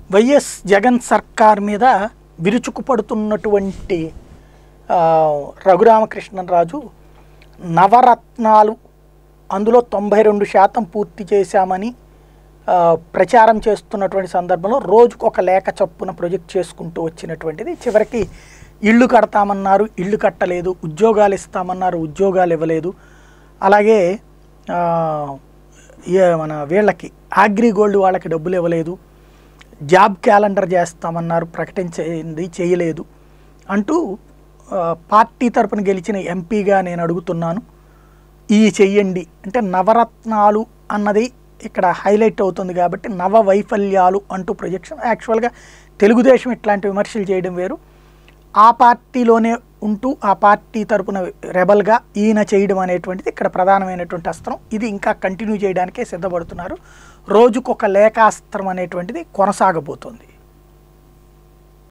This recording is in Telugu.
వైఎస్ జగన్ సర్కార్ మీద విరుచుకుపడుతున్నటువంటి ఆ, రఘురామకృష్ణరాజు నవరత్నాలు అందులో తొంభై రెండు శాతం పూర్తి చేశామని ఆ, ప్రచారం చేస్తున్నటువంటి సందర్భంలో రోజుకు ఒక లేఖ చొప్పున ప్రొజెక్ట్ చేసుకుంటూ వచ్చినటువంటిది చివరికి ఇళ్ళు కడతామన్నారు ఇళ్ళు కట్టలేదు ఉద్యోగాలు ఇస్తామన్నారు ఉద్యోగాలు ఇవ్వలేదు అలాగే ఆ, ఏ- మన వీళ్ళకి అగ్రిగోల్డ్ వాళ్ళకి డబ్బులు ఇవ్వలేదు జాబ్ క్యాలెండర్ చేస్తామన్నారు ప్రకటించింది చేయలేదు అంటూ ఆ, పార్టీ తరపున గెలిచిన ఎంపీగా నేను అడుగుతున్నాను ఈ చెయ్యండి అంటే నవరత్నాలు అన్నది ఇక్కడ హైలైట్ అవుతుంది కాబట్టి నవ వైఫల్యాలు అంటూ ప్రొజెక్షన్ యాక్చువల్గా తెలుగుదేశం ఇట్లాంటి విమర్శలు చేయడం వేరు ఆ పార్టీలోనే ఉంటూ ఆ పార్టీ తరపున రెబల్గా ఈయన చేయడం అనేటువంటిది ఇక్కడ ప్రధానమైనటువంటి అస్త్రం ఇది ఇంకా కంటిన్యూ చేయడానికే సిద్ధపడుతున్నారు రోజుకొక లేఖాస్త్రం అనేటువంటిది కొనసాగబోతోంది